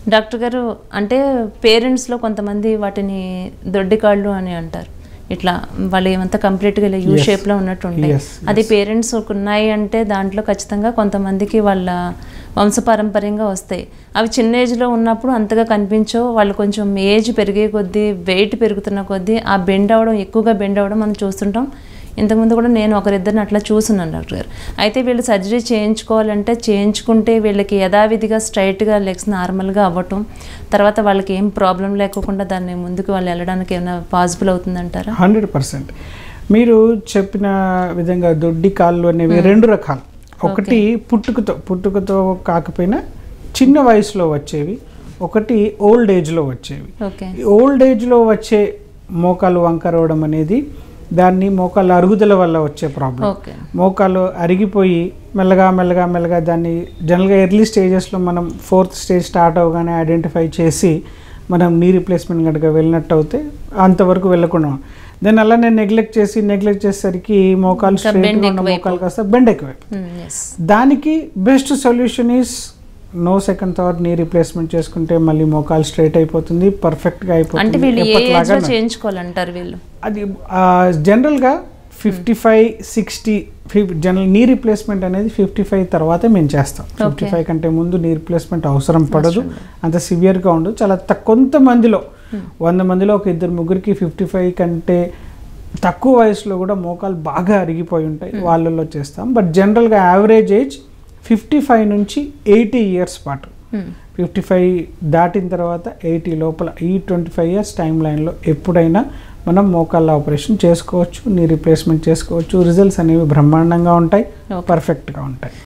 Doctor గారు అంటే పేరెంట్స్లో కొంతమంది వాటిని దొడ్డి కాళ్ళు అని అంటారు ఇట్లా వాళ్ళు ఏమంతా కంప్లీట్గా ఇలా యూ Yes. షేప్లో ఉన్నట్టు ఉంటాయి Yes, అది పేరెంట్స్ ఉన్నాయి అంటే దాంట్లో ఖచ్చితంగా కొంతమందికి వాళ్ళ వంశపారంపర్యంగా వస్తాయి అవి చిన్న ఏజ్లో ఉన్నప్పుడు అంతగా కనిపించవు వాళ్ళు కొంచెం ఏజ్ పెరిగే కొద్దీ వెయిట్ పెరుగుతున్న కొద్దీ ఆ బెండ్ అవ్వడం ఎక్కువగా బెండ్ అవ్వడం మనం చూస్తుంటాం ఇంతకుముందు కూడా నేను ఒకరిద్దరిని అట్లా చూస్తున్నాను డాక్టర్ గారు అయితే వీళ్ళు సర్జరీ చేయించుకోవాలంటే చేయించుకుంటే వీళ్ళకి యథావిధిగా స్ట్రైట్గా లెగ్స్ నార్మల్గా అవ్వటం తర్వాత వాళ్ళకి ఏం ప్రాబ్లం లేకోకుండా దాన్ని ముందుకు వాళ్ళు వెళ్ళడానికి ఏమైనా పాసిబుల్ అవుతుందంటారా హండ్రెడ్ పర్సెంట్ మీరు చెప్పిన విధంగా దొడ్డి కాళ్ళు అనేవి రెండు రకాలు ఒకటి పుట్టుకతో పుట్టుకతో కాకపోయినా చిన్న వయసులో వచ్చేవి ఒకటి ఓల్డ్ ఏజ్లో వచ్చేవి ఓకే ఈ ఓల్డ్ ఏజ్లో వచ్చే మోకాలు వంకరవడం అనేది దాన్ని మోకాళ్ళ అరుగుదల వల్ల వచ్చే ప్రాబ్లం ఓకే మోకాలు అరిగిపోయి మెల్లగా మెల్లగా మెల్లగా దాన్ని జనరల్గా ఎర్లీ స్టేజెస్లో మనం ఫోర్త్ స్టేజ్ స్టార్ట్ అవగానే ఐడెంటిఫై చేసి మనం నీ రీప్లేస్మెంట్ కనుక వెళ్ళినట్టు అయితే అంతవరకు వెళ్ళకుండా దాన్ని అలానే నెగ్లెక్ట్ చేసి నెగ్లెక్ట్ చేసేసరికి మోకాలు ఇంకా straight bend గా ఉన్న ఎక్కువైపో- మోకాలు కాస్త బెండ్ ఎక్కువ ఎస్ దానికి best solution is no second thought knee replacement చేసుకుంటే మళ్ళీ మోకాలు స్ట్రైట్ అయిపోతుంది పర్ఫెక్ట్గా అంటే అయిపోతుంది వీళ్ళు ఏ ఎప్పటిలాగా ఏజ్లో నడుస్తుంది. చేయించుకోవాలంటారు వీళ్ళు అది ఆ, జనరల్గా fifty five sixty general knee replacement అనేది ఫిఫ్టీ ఫైవ్ తర్వాతే మేము చేస్తాం ఫిఫ్టీ ఫైవ్ కంటే ముందు నీ రీప్లేస్మెంట్ అవసరం పడదు అంత సివియర్గా ఉండదు చాలా తక్కువ కొంతమందిలో వంద మందిలో ఒక ఇద్దరు ముగ్గురికి ఫిఫ్టీ ఫైవ్ కంటే తక్కువ వయసులో కూడా మోకాలు బాగా అరిగిపోయి ఉంటాయి వాళ్ళల్లో చేస్తాం బట్ జనరల్గా యావరేజ్ ఏజ్ ఫిఫ్టీ ఫైవ్ నుంచి ఎయిటీ ఇయర్స్ పాటు Hmm. ఫిఫ్టీ ఫైవ్ దాటిన తర్వాత ఎయిటీ లోపల ఈ ట్వంటీ ఫైవ్ ఇయర్స్ టైం లైన్లో ఎప్పుడైనా మనం మోకాళ్ళ ఆపరేషన్ చేసుకోవచ్చు నీ రీప్లేస్మెంట్ చేసుకోవచ్చు రిజల్ట్స్ అనేవి బ్రహ్మాండంగా ఉంటాయి Okay. పర్ఫెక్ట్గా ఉంటాయి